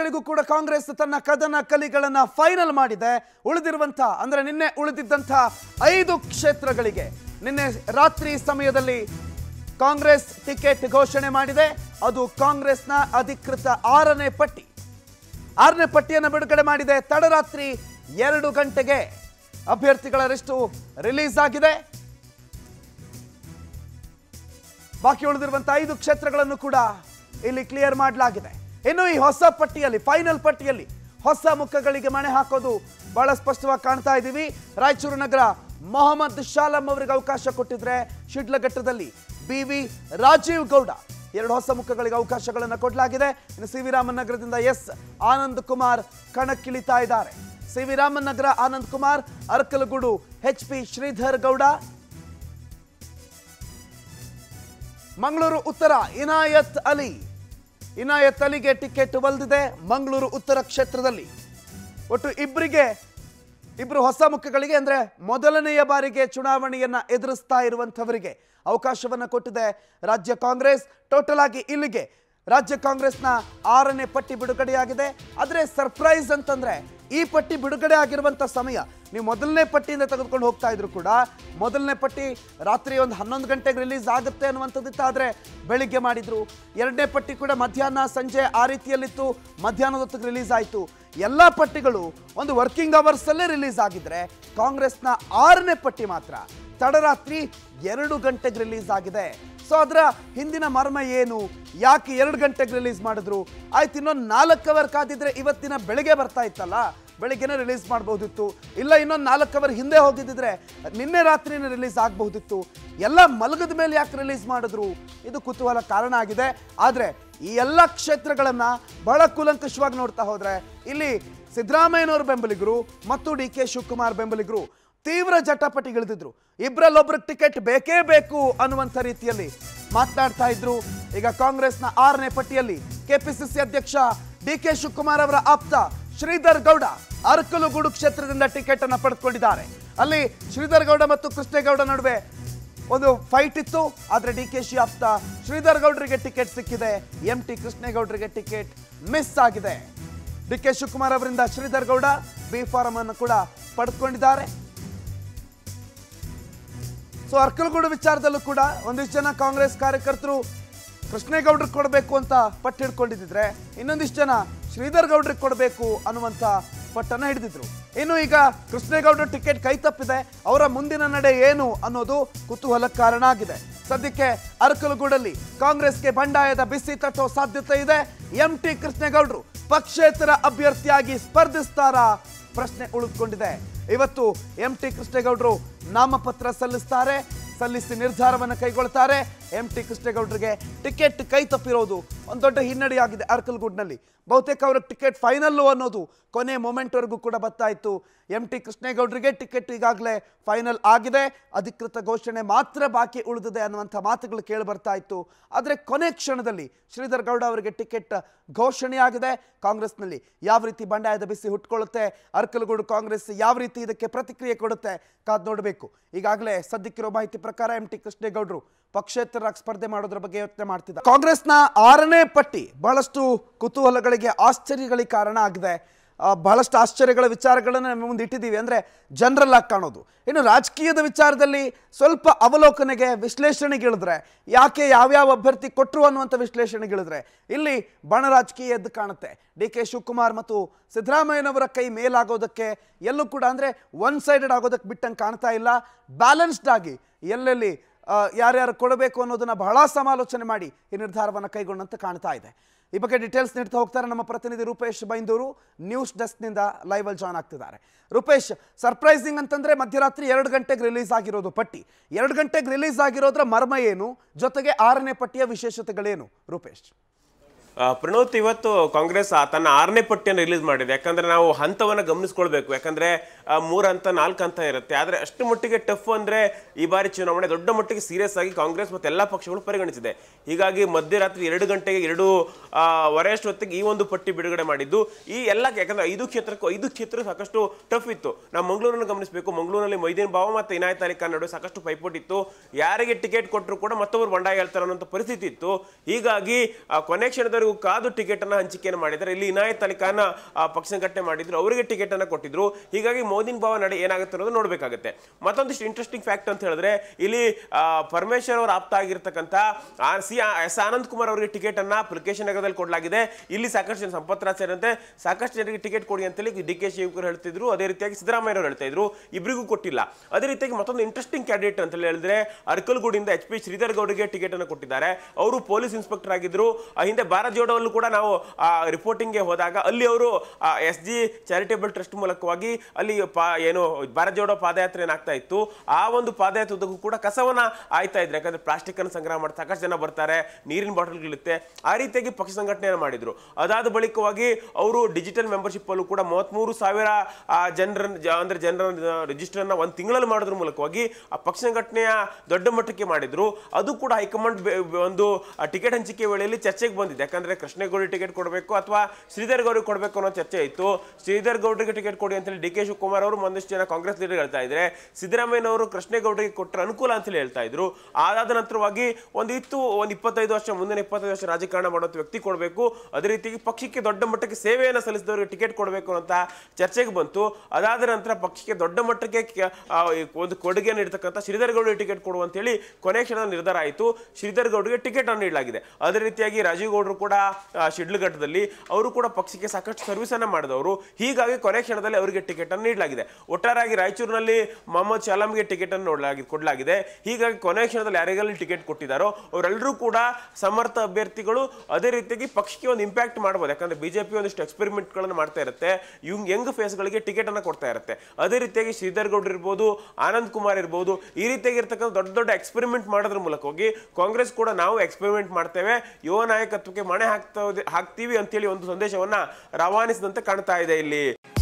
ಗಳಿಗೂ ಕೂಡ ಕಾಂಗ್ರೆಸ್ ತನ್ನ ಕದನ ಕಲಿಗಳನ್ನ ಫೈನಲ್ ಮಾಡಿದೆ ಉಳಿದಿರುವಂತ ಅಂದ್ರೆ ನಿನ್ನೆ ಉಳಿದಿದ್ದಂಥ ಐದು ಕ್ಷೇತ್ರಗಳಿಗೆ ನಿನ್ನೆ ರಾತ್ರಿ ಸಮಯದಲ್ಲಿ ಕಾಂಗ್ರೆಸ್ ಟಿಕೆಟ್ ಘೋಷಣೆ ಮಾಡಿದೆ ಅದು ಕಾಂಗ್ರೆಸ್ನ ಅಧಿಕೃತ ಆರನೇ ಪಟ್ಟಿ ಆರನೇ ಪಟ್ಟಿಯನ್ನು ಬಿಡುಗಡೆ ಮಾಡಿದೆ ತಡರಾತ್ರಿ ಎರಡು ಗಂಟೆಗೆ ಅಭ್ಯರ್ಥಿಗಳ ಲಿಸ್ಟು ರಿಲೀಸ್ ಆಗಿದೆ ಬಾಕಿ ಉಳಿದಿರುವಂತಹ ಐದು ಕ್ಷೇತ್ರಗಳನ್ನು ಕೂಡ ಇಲ್ಲಿ ಕ್ಲಿಯರ್ ಮಾಡಲಾಗಿದೆ ಇನ್ನು ಈ ಹೊಸ ಪಟ್ಟಿಯಲ್ಲಿ ಫೈನಲ್ ಪಟ್ಟಿಯಲ್ಲಿ ಹೊಸ ಮುಖಗಳಿಗೆ ಮಣೆ ಹಾಕೋದು ಬಹಳ ಸ್ಪಷ್ಟವಾಗಿ ಕಾಣ್ತಾ ಇದ್ದೀವಿ ರಾಯಚೂರು ನಗರ ಮೊಹಮ್ಮದ್ ಶಾಲಂ ಅವರಿಗೆ ಅವಕಾಶ ಕೊಟ್ಟಿದ್ರೆ ಶಿಡ್ಲಘಟ್ಟದಲ್ಲಿ ಬಿ ವಿ ರಾಜೀವ್ ಗೌಡ ಎರಡು ಹೊಸ ಮುಖಗಳಿಗೆ ಅವಕಾಶಗಳನ್ನು ಕೊಡಲಾಗಿದೆ ಇನ್ನು ಸಿ ವಿ ರಾಮನ್ ನಗರದಿಂದ ಎಸ್ ಆನಂದ್ ಕುಮಾರ್ ಕಣಕ್ಕಿಳಿತಾ ಇದ್ದಾರೆ C V Raman Nagar Anand Kumar Arakalagudu H P Shridhar Gowda Mangaluru ಉತ್ತರ ಇನಾಯತ್ ಅಲಿ ಇನಾಯತ್ ಅಲಿಗೆ ಟಿಕೆಟ್ ಒಲ್ದಿದೆ ಮಂಗಳೂರು ಉತ್ತರ ಕ್ಷೇತ್ರದಲ್ಲಿ ಒಟ್ಟು ಇಬ್ಬರಿಗೆ ಇಬ್ರು ಹೊಸ ಮುಖಗಳಿಗೆ ಅಂದ್ರೆ ಮೊದಲನೆಯ ಬಾರಿಗೆ ಚುನಾವಣೆಯನ್ನ ಎದುರಿಸ್ತಾ ಇರುವಂಥವರಿಗೆ ಅವಕಾಶವನ್ನ ಕೊಟ್ಟಿದೆ ರಾಜ್ಯ ಕಾಂಗ್ರೆಸ್ ಟೋಟಲ್ ಆಗಿ ಇಲ್ಲಿಗೆ ರಾಜ್ಯ ಕಾಂಗ್ರೆಸ್ನ ಆರನೇ ಪಟ್ಟಿ ಬಿಡುಗಡೆಯಾಗಿದೆ ಆದರೆ ಸರ್ಪ್ರೈಸ್ ಅಂತಂದ್ರೆ ಈ ಪಟ್ಟಿ ಬಿಡುಗಡೆ ಆಗಿರುವಂತ ಸಮಯ ನೀವು ಮೊದಲನೇ ಪಟ್ಟಿಯಿಂದ ತೆಗೆದುಕೊಂಡು ಹೋಗ್ತಾ ಇದ್ರು ಕೂಡ ಮೊದಲನೇ ಪಟ್ಟಿ ರಾತ್ರಿ ಒಂದು ಹನ್ನೊಂದು ಗಂಟೆಗೆ ರಿಲೀಸ್ ಆಗುತ್ತೆ ಅನ್ನುವಂಥದ್ದಿತ್ತು ಆದರೆ ಬೆಳಿಗ್ಗೆ ಮಾಡಿದ್ರು ಎರಡನೇ ಪಟ್ಟಿ ಕೂಡ ಮಧ್ಯಾಹ್ನ ಸಂಜೆ ಆ ರೀತಿಯಲ್ಲಿತ್ತು ಮಧ್ಯಾಹ್ನದ ಹೊತ್ತಿಗೆ ರಿಲೀಸ್ ಆಯಿತು ಎಲ್ಲ ಪಟ್ಟಿಗಳು ಒಂದು ವರ್ಕಿಂಗ್ ಅವರ್ಸಲ್ಲೇ ರಿಲೀಸ್ ಆಗಿದ್ರೆ ಕಾಂಗ್ರೆಸ್ನ ಆರನೇ ಪಟ್ಟಿ ಮಾತ್ರ ತಡರಾತ್ರಿ ಎರಡು ಗಂಟೆಗೆ ರಿಲೀಸ್ ಆಗಿದೆ ಸೊ ಅದರ ಹಿಂದಿನ ಮರ್ಮ ಏನು ಯಾಕೆ ಎರಡು ಗಂಟೆಗೆ ರಿಲೀಸ್ ಮಾಡಿದ್ರು ಆಯ್ತು ಇನ್ನೊಂದು ನಾಲ್ಕು ಅವರ್ ಕಾದಿದ್ರೆ ಇವತ್ತಿನ ಬೆಳಗ್ಗೆ ಬರ್ತಾ ಇತ್ತಲ್ಲ ಬೆಳಿಗ್ಗೆನೇ ರಿಲೀಸ್ ಮಾಡ್ಬೋದಿತ್ತು ಇಲ್ಲ ಇನ್ನೊಂದು ನಾಲ್ಕು ಅವರ್ ಹಿಂದೆ ಹೋಗಿದ್ದಿದ್ರೆ ನಿನ್ನೆ ರಾತ್ರಿನೇ ರಿಲೀಸ್ ಆಗಬಹುದಿತ್ತು ಎಲ್ಲ ಮಲಗದ ಮೇಲೆ ಯಾಕೆ ರಿಲೀಸ್ ಮಾಡಿದ್ರು ಇದು ಕುತೂಹಲ ಕಾರಣ ಆಗಿದೆ ಆದರೆ ಈ ಎಲ್ಲ ಕ್ಷೇತ್ರಗಳನ್ನ ಬಹಳ ಕೂಲಂಕಷವಾಗಿ ನೋಡ್ತಾ ಹೋದ್ರೆ ಇಲ್ಲಿ ಸಿದ್ದರಾಮಯ್ಯನವ್ರ ಬೆಂಬಲಿಗರು ಮತ್ತು ಡಿ ಕೆ ಶಿವಕುಮಾರ್ ಬೆಂಬಲಿಗರು ತೀವ್ರ ಜಟಾಪಟಿಗಿಳಿದಿದ್ರು ಇಬ್ಬರಲ್ಲೊಬ್ರಿಗೆ ಟಿಕೆಟ್ ಬೇಕೇ ಬೇಕು ಅನ್ನುವಂಥ ರೀತಿಯಲ್ಲಿ ಮಾತನಾಡ್ತಾ ಇದ್ರು ಈಗ ಕಾಂಗ್ರೆಸ್ನ ಆರನೇ ಪಟ್ಟಿಯಲ್ಲಿ ಕೆಪಿಸಿಸಿ ಅಧ್ಯಕ್ಷ ಡಿ ಕೆ ಶಿವಕುಮಾರ್ ಅವರ ಆಪ್ತ ಶ್ರೀಧರ್ ಗೌಡ ಅರಕಲುಗೂಡು ಕ್ಷೇತ್ರದಿಂದ ಟಿಕೆಟ್ ಅನ್ನು ಪಡೆದುಕೊಂಡಿದ್ದಾರೆ ಅಲ್ಲಿ ಶ್ರೀಧರ್ ಗೌಡ ಮತ್ತು ಕೃಷ್ಣೇಗೌಡ ನಡುವೆ ಒಂದು ಫೈಟ್ ಇತ್ತು ಆದ್ರೆ ಡಿ ಕೆ ಶಿ ಆಪ್ತ ಶ್ರೀಧರ್ ಗೌಡರಿಗೆ ಟಿಕೆಟ್ ಸಿಕ್ಕಿದೆ ಎಂ ಟಿ ಕೃಷ್ಣೇಗೌಡರಿಗೆ ಟಿಕೆಟ್ ಮಿಸ್ ಆಗಿದೆ ಡಿ ಕೆ ಶಿವಕುಮಾರ್ ಅವರಿಂದ ಶ್ರೀಧರ್ ಗೌಡ ಬಿ ಫಾರಂ ಅನ್ನು ಕೂಡ ಪಡೆದುಕೊಂಡಿದ್ದಾರೆ ಸೊ ಅರ್ಕಲಗೂಡು ವಿಚಾರದಲ್ಲೂ ಕೂಡ ಒಂದಿಷ್ಟು ಜನ ಕಾಂಗ್ರೆಸ್ ಕಾರ್ಯಕರ್ತರು ಕೃಷ್ಣೇಗೌಡ್ರಿಗೆ ಕೊಡಬೇಕು ಅಂತ ಪಟ್ಟು ಹಿಡ್ಕೊಂಡಿದ್ದಿದ್ರೆ ಇನ್ನೊಂದಿಷ್ಟು ಜನ ಶ್ರೀಧರ್ ಗೌಡ್ರಿಗೆ ಕೊಡಬೇಕು ಅನ್ನುವಂಥ ಪಟ್ಟನ್ನ ಹಿಡಿದಿದ್ರು ಇನ್ನು ಈಗ ಕೃಷ್ಣೇಗೌಡರ ಟಿಕೆಟ್ ಕೈ ತಪ್ಪಿದೆ ಅವರ ಮುಂದಿನ ನಡೆ ಏನು ಅನ್ನೋದು ಕುತೂಹಲಕ್ಕೆ ಕಾರಣ ಆಗಿದೆ ಸದ್ಯಕ್ಕೆ ಅರಕಲಗೂಡಲ್ಲಿ ಕಾಂಗ್ರೆಸ್ಗೆ ಬಂಡಾಯದ ಬಿಸಿ ತಟ್ಟೋ ಸಾಧ್ಯತೆ ಇದೆ ಎಂ ಟಿ ಕೃಷ್ಣೇಗೌಡರು ಪಕ್ಷೇತರ ಅಭ್ಯರ್ಥಿಯಾಗಿ ಸ್ಪರ್ಧಿಸ್ತಾರಾ ಪ್ರಶ್ನೆ ಉಳಿದುಕೊಂಡಿದೆ ಇವತ್ತು ಎಂ ಟಿ ಕೃಷ್ಣೇಗೌಡರು ನಾಮಪತ್ರ ಸಲ್ಲಿಸ್ತಾರೆ ಸಲ್ಲಿಸಿ ನಿರ್ಧಾರವನ್ನು ಕೈಗೊಳ್ತಾರೆ ಎಂ ಟಿ ಕೃಷ್ಣೇಗೌಡರಿಗೆ ಟಿಕೆಟ್ ಕೈ ತಪ್ಪಿರೋದು ಒಂದು ದೊಡ್ಡ ಹಿನ್ನಡೆಯಾಗಿದೆ ಅರ್ಕಲ್ಗೂಡ್ನಲ್ಲಿ ಬಹುತೇಕ ಅವರ ಟಿಕೆಟ್ ಫೈನಲ್ಲು ಅನ್ನೋದು ಕೊನೆ ಮೊಮೆಂಟ್ವರೆಗೂ ಕೂಡ ಬರ್ತಾ ಇತ್ತು ಎಂ ಟಿ ಕೃಷ್ಣೇಗೌಡರಿಗೆ ಟಿಕೆಟ್ ಈಗಾಗಲೇ ಫೈನಲ್ ಆಗಿದೆ ಅಧಿಕೃತ ಘೋಷಣೆ ಮಾತ್ರ ಬಾಕಿ ಉಳಿದಿದೆ ಅನ್ನುವಂಥ ಮಾತುಗಳು ಕೇಳಿ ಬರ್ತಾ ಇತ್ತು ಆದರೆ ಕೊನೆ ಕ್ಷಣದಲ್ಲಿ ಶ್ರೀಧರ್ ಗೌಡ ಅವರಿಗೆ ಟಿಕೆಟ್ ಘೋಷಣೆಯಾಗಿದೆ ಕಾಂಗ್ರೆಸ್ನಲ್ಲಿ ಯಾವ ರೀತಿ ಬಂಡಾಯದ ಬಿಸಿ ಹುಟ್ಕೊಳ್ಳುತ್ತೆ ಅರ್ಕಲಗೂಡು ಕಾಂಗ್ರೆಸ್ ಯಾವ ರೀತಿ ಇದಕ್ಕೆ ಪ್ರತಿಕ್ರಿಯೆ ಕೊಡುತ್ತೆ ಕಾದ್ ನೋಡಬೇಕು ಈಗಾಗಲೇ ಸದ್ಯಕ್ಕಿರೋ ಮಾಹಿತಿ ಪ್ರಕಾರ ಎಂ ಟಿ ಕೃಷ್ಣೇಗೌಡರು ಪಕ್ಷೇತರರಾಗಿ ಸ್ಪರ್ಧೆ ಮಾಡೋದ್ರ ಬಗ್ಗೆ ಯೋಚನೆ ಮಾಡ್ತಿದ್ದಾರೆ ಕಾಂಗ್ರೆಸ್ನ ಆರನೇ ಪಟ್ಟಿ ಬಹಳಷ್ಟು ಕುತೂಹಲಗಳಿಗೆ ಆಶ್ಚರ್ಯಗಳಿಗೆ ಕಾರಣ ಆಗಿದೆ ಆ, ಬಹಳಷ್ಟು ಆಶ್ಚರ್ಯಗಳ ವಿಚಾರಗಳನ್ನು ನಮ್ಮ ಮುಂದೆ ಇಟ್ಟಿದ್ದೀವಿ ಅಂದರೆ ಜನರಲ್ ಆಗಿ ಕಾಣೋದು ಇನ್ನು ರಾಜಕೀಯದ ವಿಚಾರದಲ್ಲಿ ಸ್ವಲ್ಪ ಅವಲೋಕನೆಗೆ ವಿಶ್ಲೇಷಣೆಗೆ ಇಳಿದ್ರೆ ಯಾಕೆ ಯಾವ್ಯಾವ ಅಭ್ಯರ್ಥಿ ಕೊಟ್ಟರು ಅನ್ನುವಂಥ ವಿಶ್ಲೇಷಣೆಗೆ ಇಳಿದ್ರೆ ಇಲ್ಲಿ ಬಣ ರಾಜಕೀಯ ಎದ್ದು ಕಾಣುತ್ತೆ ಡಿ ಕೆ ಶಿವಕುಮಾರ್ ಮತ್ತು ಸಿದ್ದರಾಮಯ್ಯನವರ ಕೈ ಮೇಲಾಗೋದಕ್ಕೆ ಎಲ್ಲೂ ಕೂಡ ಅಂದರೆ ಒನ್ ಸೈಡೆಡ್ ಆಗೋದಕ್ಕೆ ಬಿಟ್ಟಂಗೆ ಕಾಣ್ತಾ ಇಲ್ಲ ಬ್ಯಾಲೆನ್ಸ್ಡ್ ಆಗಿ ಎಲ್ಲೆಲ್ಲಿ ಆ, ಯಾರ್ಯಾರು ಕೊಡಬೇಕು ಅನ್ನೋದನ್ನ ಬಹಳ ಸಮಾಲೋಚನೆ ಮಾಡಿ ಈ ನಿರ್ಧಾರವನ್ನು ಕೈಗೊಂಡಂತೆ ಕಾಣ್ತಾ ಇದೆ ಈ ಬಗ್ಗೆ ಡೀಟೇಲ್ಸ್ ನೀಡ್ತಾ ಹೋಗ್ತಾರೆ ನಮ್ಮ ಪ್ರತಿನಿಧಿ ರೂಪೇಶ್ ಬೈಂದೂರು ನ್ಯೂಸ್ ಡೆಸ್ಕ್ನಿಂದ ಲೈವಲ್ಲಿ ಜಾಯ್ನ್ ಆಗ್ತಿದ್ದಾರೆ ರೂಪೇಶ್ ಸರ್ಪ್ರೈಸಿಂಗ್ ಅಂತಂದ್ರೆ ಮಧ್ಯರಾತ್ರಿ ಎರಡು ಗಂಟೆಗೆ ರಿಲೀಸ್ ಆಗಿರೋದು ಪಟ್ಟಿ ಎರಡು ಗಂಟೆಗೆ ರಿಲೀಸ್ ಆಗಿರೋದ್ರ ಮರ್ಮ ಏನು ಜೊತೆಗೆ ಆರನೇ ಪಟ್ಟಿಯ ವಿಶೇಷತೆಗಳೇನು ರೂಪೇಶ್ ಆ, ಪ್ರಣೋತ್ ಇವತ್ತು ಕಾಂಗ್ರೆಸ್ ಆ ತನ್ನ ಆರನೇ ಪಟ್ಟಿಯನ್ನು ರಿಲೀಸ್ ಮಾಡಿದೆ ಯಾಕಂದ್ರೆ ನಾವು ಹಂತವನ್ನ ಗಮನಿಸ್ಕೊಳ್ಬೇಕು ಯಾಕಂದ್ರೆ ಆ, ಮೂರ್ ಹಂತ ನಾಲ್ಕು ಹಂತ ಇರುತ್ತೆ ಆದ್ರೆ ಅಷ್ಟು ಮಟ್ಟಿಗೆ ಟಫ್ ಅಂದ್ರೆ ಈ ಬಾರಿ ಚುನಾವಣೆ ದೊಡ್ಡ ಮಟ್ಟಿಗೆ ಸೀರಿಯಸ್ ಆಗಿ ಕಾಂಗ್ರೆಸ್ ಮತ್ತೆ ಎಲ್ಲಾ ಪಕ್ಷಗಳು ಪರಿಗಣಿಸಿದೆ ಹೀಗಾಗಿ ಮಧ್ಯರಾತ್ರಿ ಎರಡು ಗಂಟೆಗೆ ಎರಡು ಆ, ವರೆಯಷ್ಟು ಹೊತ್ತಿಗೆ ಈ ಒಂದು ಪಟ್ಟಿ ಬಿಡುಗಡೆ ಮಾಡಿದ್ದು ಈ ಎಲ್ಲ ಯಾಕಂದ್ರೆ ಐದು ಕ್ಷೇತ್ರಕ್ಕೂ ಐದು ಕ್ಷೇತ್ರ ಸಾಕಷ್ಟು ಟಫ್ ಇತ್ತು ನಾವು ಮಂಗಳೂರನ್ನು ಗಮನಿಸಬೇಕು ಮಂಗಳೂರಿನಲ್ಲಿ ಮೊಯ್ದೀನ್ ಬಾವ ಮತ್ತೆ ಇನಾಯತ್ ಅಲಿ ಖಾನ್ ನಡುವೆ ಸಾಕಷ್ಟು ಪೈಪೋಟಿ ಇತ್ತು ಯಾರಿಗೆ ಟಿಕೆಟ್ ಕೊಟ್ಟರು ಕೂಡ ಮತ್ತೊಬ್ಬರು ಬಂಡಾಯ ಹೇಳ್ತಾರೆ ಅನ್ನೋ ಪರಿಸ್ಥಿತಿ ಇತ್ತು ಹೀಗಾಗಿ ಆ, ಕೊನೆ ಕ್ಷಣದವರೆಗೂ ಅಲ್ಲಿವರೆಗೂ ಕಾದು ಟಿಕೆಟ್ ಅನ್ನ ಹಂಚಿಕೆಯನ್ನು ಮಾಡಿದ್ದಾರೆ ಇಲ್ಲಿ ಇನಾಯತ್ ಅಲಿ ಖಾನ್ ಆ, ಪಕ್ಷ ಸಂಘಟನೆ ಮಾಡಿದ್ರು ಅವರಿಗೆ ಟಿಕೆಟ್ ಅನ್ನ ಕೊಟ್ಟಿದ್ರು ಹೀಗಾಗಿ ಮೋದಿನ್ ಭಾವ ನಡೆ ಏನಾಗುತ್ತೆ ಅನ್ನೋದು ನೋಡ್ಬೇಕಾಗುತ್ತೆ ಮತ್ತೊಂದಿಷ್ಟು ಇಂಟ್ರೆಸ್ಟಿಂಗ್ ಫ್ಯಾಕ್ಟ್ ಅಂತ ಹೇಳಿದ್ರೆ ಇಲ್ಲಿ ಆ, ಪರಮೇಶ್ವರ್ ಅವರು ಆಪ್ತ ಆಗಿರ್ತಕ್ಕಂಥ ಆ- ಸಿ ಆ- ಎಸ್ ಆನಂದ್ ಕುಮಾರ್ ಅವರಿಗೆ ಟಿಕೆಟ್ ಅನ್ನ ಅಪ್ಲಿಕೇಶನ್ ನಗರದಲ್ಲಿ ಕೊಡಲಾಗಿದೆ ಇಲ್ಲಿ ಸಾಕಷ್ಟು ಜನ ಸಂಪತ್ ರಾಜ್ ಸೇರಿದಂತೆ ಸಾಕಷ್ಟು ಜನರಿಗೆ ಟಿಕೆಟ್ ಕೊಡಿ ಅಂತೇಳಿ ಡಿ ಕೆ ಶಿವಕುಮಾರ್ ಹೇಳ್ತಿದ್ರು ಅದೇ ರೀತಿಯಾಗಿ ಸಿದ್ದರಾಮಯ್ಯ ಅವರು ಹೇಳ್ತಾ ಇದ್ರು ಇಬ್ಬರಿಗೂ ಕೊಟ್ಟಿಲ್ಲ ಅದೇ ರೀತಿಯಾಗಿ ಮತ್ತೊಂದು ಇಂಟ್ರೆಸ್ಟಿಂಗ್ ಕ್ಯಾಂಡಿಡೇಟ್ ಅಂತ ಹೇಳಿದ್ರೆ ಅರ್ಕಲ್ಗೂಡಿಂದ ಎಚ್ ಪಿ ಶ್ರೀಧರ್ ಗೌಡರಿಗೆ ಟಿಕೆಟ್ ಅನ್ನು ಕೊಟ್ಟಿದ್ದಾರೆ ಅವರು ಪೊಲೀಸ್ ಇನ್ಸ್ಪೆಕ್ಟರ್ ಆಗಿದ್ರು ಆ ಹಿಂದೆ ಭಾರತ್ ಜೋಡೋಲ್ಲೂ ಕೂಡ ನಾವು ರಿಪೋರ್ಟಿಂಗ್ಗೆ ಹೋದಾಗ ಅಲ್ಲಿ ಅವರು ಎಸ್ ಜಿ ಚಾರಿಟೇಬಲ್ ಟ್ರಸ್ಟ್ ಮೂಲಕವಾಗಿ ಅಲ್ಲಿ ಪಾ ಏನು ಭಾರತ್ ಜೋಡೋ ಪಾದಯಾತ್ರೆ ಏನಾಗ್ತಾ ಇತ್ತು ಆ ಒಂದು ಪಾದಯಾತ್ರೆ ಉದ್ದಕ್ಕೂ ಕೂಡ ಕಸವನ್ನ ಆಯ್ತಾ ಇದ್ರು ಯಾಕಂದ್ರೆ ಪ್ಲಾಸ್ಟಿಕ್ ಅನ್ನು ಸಂಗ್ರಹ ಮಾಡಿ ಸಾಕಷ್ಟು ಜನ ಬರ್ತಾರೆ ನೀರಿನ ಬಾಟಲ್ಗಳಿರುತ್ತೆ ಆ ರೀತಿಯಾಗಿ ಪಕ್ಷ ಸಂಘಟನೆಯನ್ನು ಮಾಡಿದ್ರು ಅದಾದ ಬಳಿಕವಾಗಿ ಅವರು ಡಿಜಿಟಲ್ ಮೆಂಬರ್ಶಿಪ್ ಅಲ್ಲೂ ಕೂಡ ಮೂವತ್ಮೂರು ಸಾವಿರ ಜನರ ಅಂದ್ರೆ ಜನರ ರಿಜಿಸ್ಟರ್ ಅನ್ನ ಒಂದು ತಿಂಗಳಲ್ಲಿ ಮಾಡೋದ್ರ ಮೂಲಕವಾಗಿ ಆ ಪಕ್ಷ ಸಂಘಟನೆಯ ದೊಡ್ಡ ಮಟ್ಟಕ್ಕೆ ಮಾಡಿದ್ರು ಅದು ಕೂಡ ಹೈಕಮಾಂಡ್ ಬೆ- ಬೆ- ಒಂದು ಟಿಕೆಟ್ ಹಂಚಿಕೆ ವೇಳೆಯಲ್ಲಿ ಚರ್ಚೆಗೆ ಬಂದಿದೆ ಯಾಕಂದ್ರೆ ಕೃಷ್ಣೇಗೌಡರಿಗೆ ಟಿಕೆಟ್ ಕೊಡಬೇಕು ಅಥವಾ ಶ್ರೀಧರ್ ಗೌಡರಿಗೆ ಕೊಡಬೇಕು ಅನ್ನೋ ಚರ್ಚೆ ಇತ್ತು ಶ್ರೀಧರ್ ಗೌಡರಿಗೆ ಟಿಕೆಟ್ ಕೊಡಿ ಅಂತೇಳಿ ಡಿ ಕೆ ಶಿವಕುಮಾರ್ ಅವರು ಒಂದಷ್ಟು ಜನ ಕಾಂಗ್ರೆಸ್ ಲೀಡರ್ ಹೇಳ್ತಾ ಇದ್ರೆ ಸಿದ್ದರಾಮಯ್ಯನವರು ಕೃಷ್ಣೇಗೌಡರಿಗೆ ಕೊಟ್ಟರೆ ಅನುಕೂಲ ಅಂತೇಳಿ ಹೇಳ್ತಾ ಇದ್ರು ಅದಾದ ನಂತರವಾಗಿ ಒಂದು ಇತ್ತು ಒಂದು ಇಪ್ಪತ್ತೈದು ವರ್ಷ ಮುಂದಿನ ಇಪ್ಪತ್ತೈದು ವರ್ಷ ರಾಜಕಾರಣ ಮಾಡುವಂಥ ವ್ಯಕ್ತಿ ಕೊಡಬೇಕು ಅದೇ ರೀತಿಯಾಗಿ ಪಕ್ಷಕ್ಕೆ ದೊಡ್ಡ ಮಟ್ಟಕ್ಕೆ ಸೇವೆಯನ್ನು ಸಲ್ಲಿಸಿದವರಿಗೆ ಟಿಕೆಟ್ ಕೊಡಬೇಕು ಅಂತ ಚರ್ಚೆಗೆ ಬಂತು ಅದಾದ ನಂತರ ಪಕ್ಷಕ್ಕೆ ದೊಡ್ಡ ಮಟ್ಟಕ್ಕೆ ಕೆ- ಆ, ಈ ಒಂದು ಕೊಡುಗೆ ನೀಡತಕ್ಕಂಥ ಶ್ರೀಧರ್ ಗೌಡರಿಗೆ ಟಿಕೆಟ್ ಕೊಡುವಂತೇಳಿ ಕೊನೆ ಕ್ಷಣದ ನಿರ್ಧಾರ ಆಯಿತು ಶ್ರೀಧರ್ ಗೌಡರಿಗೆ ಟಿಕೆಟ್ ಅನ್ನು ನೀಡಲಾಗಿದೆ ಅದೇ ರೀತಿಯಾಗಿ ರಾಜೀವ್ ಗೌಡರು ಕೂಡ ಆ, ಶಿಡ್ಲಘಟ್ಟದಲ್ಲಿ ಅವರು ಕೂಡ ಪಕ್ಷಕ್ಕೆ ಸಾಕಷ್ಟು ಸರ್ವಿಸ್ ಅನ್ನ ಮಾಡಿದವರು ಹೀಗಾಗಿ ಕೊನೆ ಕ್ಷಣದಲ್ಲಿ ಅವರಿಗೆ ಟಿಕೆಟ್ ಅನ್ನು ನೀಡಲಾಗಿದೆ ಒಟ್ಟಾರೆಯಾಗಿ ರಾಯಚೂರಿನಲ್ಲಿ ಮೊಹಮ್ಮದ್ ಶಾಲಂಗೆ ಟಿಕೆಟ್ ಅನ್ನು ನೋಡಲಾಗಿ ಕೊಡಲಾಗಿದೆ ಹೀಗಾಗಿ ಕೊನೆ ಕ್ಷಣದಲ್ಲಿ ಯಾರಿಗೆಲ್ಲ ಟಿಕೆಟ್ ಕೊಟ್ಟಿದ್ದಾರೋ ಅವರೆಲ್ಲರೂ ಕೂಡ ಸಮರ್ಥ ಅಭ್ಯರ್ಥಿಗಳು ಅದೇ ರೀತಿಯಾಗಿ ಪಕ್ಷಕ್ಕೆ ಒಂದು ಇಂಪ್ಯಾಕ್ಟ್ ಮಾಡ್ಬೋದು ಯಾಕಂದ್ರೆ ಬಿಜೆಪಿ ಒಂದಿಷ್ಟು ಎಕ್ಸ್ಪೆರಿಮೆಂಟ್ಗಳನ್ನು ಮಾಡ್ತಾ ಇರುತ್ತೆ ಇವ್ ಯಂಗ್ ಫೇಸ್ಗಳಿಗೆ ಟಿಕೆಟ್ ಅನ್ನ ಕೊಡ್ತಾ ಇರುತ್ತೆ ಅದೇ ರೀತಿಯಾಗಿ ಶ್ರೀಧರ್ ಗೌಡ್ರು ಇರ್ಬೋದು ಆನಂದ್ ಕುಮಾರ್ ಇರ್ಬೋದು ಈ ರೀತಿಯಾಗಿ ಇರ್ತಕ್ಕಂಥ ದೊಡ್ಡ ದೊಡ್ಡ ಎಕ್ಸ್ಪೆರಿಮೆಂಟ್ ಮಾಡೋದ್ರ ಮೂಲಕ ಹೋಗಿ ಕಾಂಗ್ರೆಸ್ ಕೂಡ ನಾವು ಎಕ್ಸ್ಪೆರಿಮೆಂಟ್ ಮಾಡ್ತೇವೆ ಯುವ ನಾಯಕತ್ವಕ್ಕೆ ಮಣೆ ಹಾಕ್ತಾ ಹಾಕ್ತೀವಿ ಅಂತೇಳಿ ಒಂದು ಸಂದೇಶವನ್ನ ರವಾನಿಸಿದಂತೆ ಕಾಣ್ತಾ ಇದೆ ಇಲ್ಲಿ